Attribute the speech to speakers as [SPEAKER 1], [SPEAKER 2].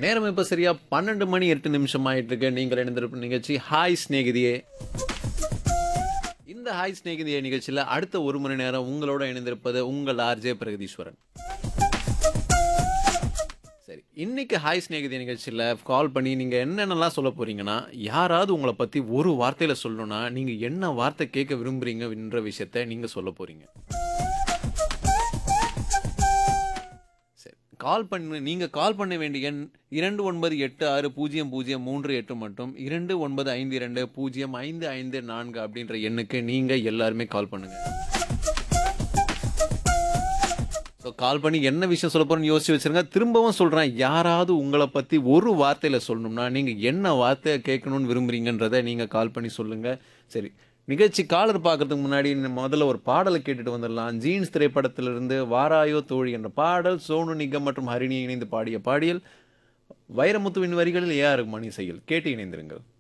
[SPEAKER 1] நேரம் இப்போ சரியா பன்னெண்டு மணி எட்டு நிமிஷம் ஆயிட்டு இருக்கு நீங்கள் இணைந்திருக்கும் நிகழ்ச்சி ஹாய் சிநேகிதியே இந்த ஹாய் சிநேகிதியே நிகழ்ச்சியில் அடுத்த ஒரு மணி நேரம் உங்களோட இணைந்திருப்பது உங்கள் ஆர்ஜே பிரகதீஸ்வரன் சரி இன்னைக்கு ஹாய் சிநேகிதி நிகழ்ச்சியில் கால் பண்ணி நீங்கள் என்னென்னலாம் சொல்ல போறீங்கன்னா யாராவது உங்களை பற்றி ஒரு வார்த்தையில் சொல்லணும்னா நீங்கள் என்ன வார்த்தை கேட்க விரும்புறீங்கன்ற விஷயத்த நீங்கள் சொல்ல போறீங்க சரி கால் பண்ண நீங்கள் கால் பண்ண வேண்டிய எண் இரண்டு ஒன்பது எட்டு ஆறு பூஜ்ஜியம் பூஜ்ஜியம் மூன்று எட்டு மற்றும் இரண்டு ஒன்பது ஐந்து இரண்டு பூஜ்ஜியம் ஐந்து ஐந்து நான்கு அப்படின்ற எண்ணுக்கு நீங்கள் எல்லாருமே கால் பண்ணுங்க ஸோ கால் பண்ணி என்ன விஷயம் சொல்ல போறேன்னு யோசிச்சு வச்சிருங்க திரும்பவும் சொல்கிறேன் யாராவது உங்களை பற்றி ஒரு வார்த்தையில் சொல்லணும்னா நீங்கள் என்ன வார்த்தையை கேட்கணும்னு விரும்புறீங்கன்றதை நீங்கள் கால் பண்ணி சொல்லுங்கள் சரி நிகழ்ச்சி காலர் பார்க்கறதுக்கு முன்னாடி நம்ம முதல்ல ஒரு பாடலை கேட்டுட்டு வந்துடலாம் ஜீன்ஸ் திரைப்படத்திலிருந்து வாராயோ தோழி என்ற பாடல் சோனு நிகம் மற்றும் ஹரிணி இணைந்து பாடிய பாடியல் வைரமுத்துவின் வரிகளில் ஏஆர் மணி செயல் கேட்டு இணைந்திருங்கள்